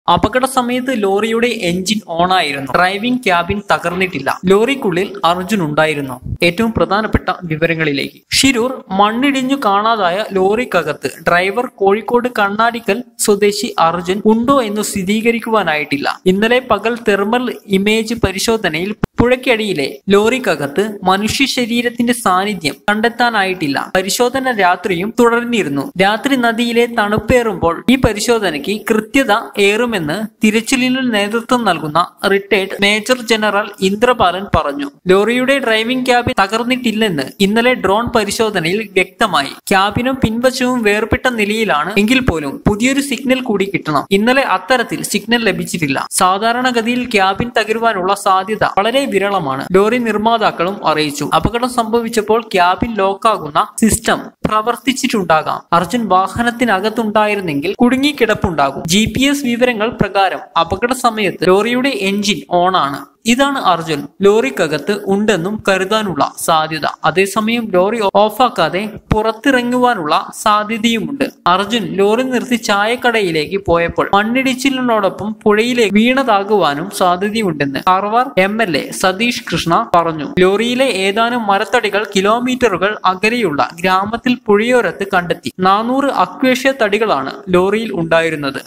അപകട സമയത്ത് ലോറിയുടെ എഞ്ചിൻ ഓണായിരുന്നു ഡ്രൈവിംഗ് ക്യാബിൻ തകർന്നിട്ടില്ല ലോറിക്കുള്ളിൽ അർജുൻ ഉണ്ടായിരുന്നു ഏറ്റവും പ്രധാനപ്പെട്ട വിവരങ്ങളിലേക്ക് ഷിരൂർ മണ്ണിടിഞ്ഞു കാണാതായ ലോറിക്കകത്ത് ഡ്രൈവർ കോഴിക്കോട് കണ്ണാടിക്കൽ സ്വദേശി അർജുൻ ഉണ്ടോ എന്ന് സ്ഥിരീകരിക്കുവാനായിട്ടില്ല ഇന്നലെ പകൽ തെർമൽ ഇമേജ് പരിശോധനയിൽ പുഴയ്ക്കടിയിലെ ലോറിക്കകത്ത് മനുഷ്യ ശരീരത്തിന്റെ സാന്നിധ്യം കണ്ടെത്താനായിട്ടില്ല പരിശോധന രാത്രിയും തുടർന്നിരുന്നു രാത്രി നദിയിലെ തണുപ്പേറുമ്പോൾ ഈ പരിശോധനയ്ക്ക് കൃത്യത ഏറുമെന്ന് തിരച്ചിലിന് നേതൃത്വം നൽകുന്ന റിട്ടയർഡ് മേജർ ജനറൽ ഇന്ദ്രപാലൻ പറഞ്ഞു ലോറിയുടെ ഡ്രൈവിംഗ് ക്യാബിൻ തകർന്നിട്ടില്ലെന്ന് ഇന്നലെ ഡ്രോൺ പരിശോധനയിൽ വ്യക്തമായി ക്യാബിനും പിൻവശവും വേർപെട്ട നിലയിലാണ് എങ്കിൽ പോലും പുതിയൊരു സിഗ്നൽ കൂടി കിട്ടണം ഇന്നലെ അത്തരത്തിൽ സിഗ്നൽ ലഭിച്ചിട്ടില്ല സാധാരണഗതിയിൽ ക്യാബിൻ തകരുവാനുള്ള സാധ്യത വളരെ വിരളമാണ് ലോറി നിർമ്മാതാക്കളും അറിയിച്ചു അപകടം സംഭവിച്ചപ്പോൾ ക്യാബിൻ ലോക്കാകുന്ന സിസ്റ്റം പ്രവർത്തിച്ചിട്ടുണ്ടാകാം അർജുൻ വാഹനത്തിനകത്തുണ്ടായിരുന്നെങ്കിൽ കുടുങ്ങിക്കിടപ്പുണ്ടാകും ജി പി എസ് വിവരങ്ങൾ പ്രകാരം അപകട സമയത്ത് ലോറിയുടെ എഞ്ചിൻ ഓണാണ് ഇതാണ് അർജുൻ ലോറിക്കകത്ത് ഉണ്ടെന്നും കരുതാനുള്ള സാധ്യത അതേസമയം ലോറി ഓഫാക്കാതെ പുറത്തിറങ്ങുവാനുള്ള സാധ്യതയുമുണ്ട് അർജുൻ ലോറി നിർത്തി ചായക്കടയിലേക്ക് പോയപ്പോൾ മണ്ണിടിച്ചിലിനോടൊപ്പം പുഴയിലേക്ക് വീണതാകുവാനും സാധ്യതയുണ്ടെന്ന് Karwar M L A Satish Krishna പറഞ്ഞു ലോറിയിലെ ഏതാനും മരത്തടികൾ കിലോമീറ്ററുകൾ അകലെയുള്ള ഗ്രാമത്തിൽ പുഴയോരത്ത് കണ്ടെത്തി നാനൂറ് അക്വേഷ്യ തടികളാണ് ലോറിയിൽ ഉണ്ടായിരുന്നത്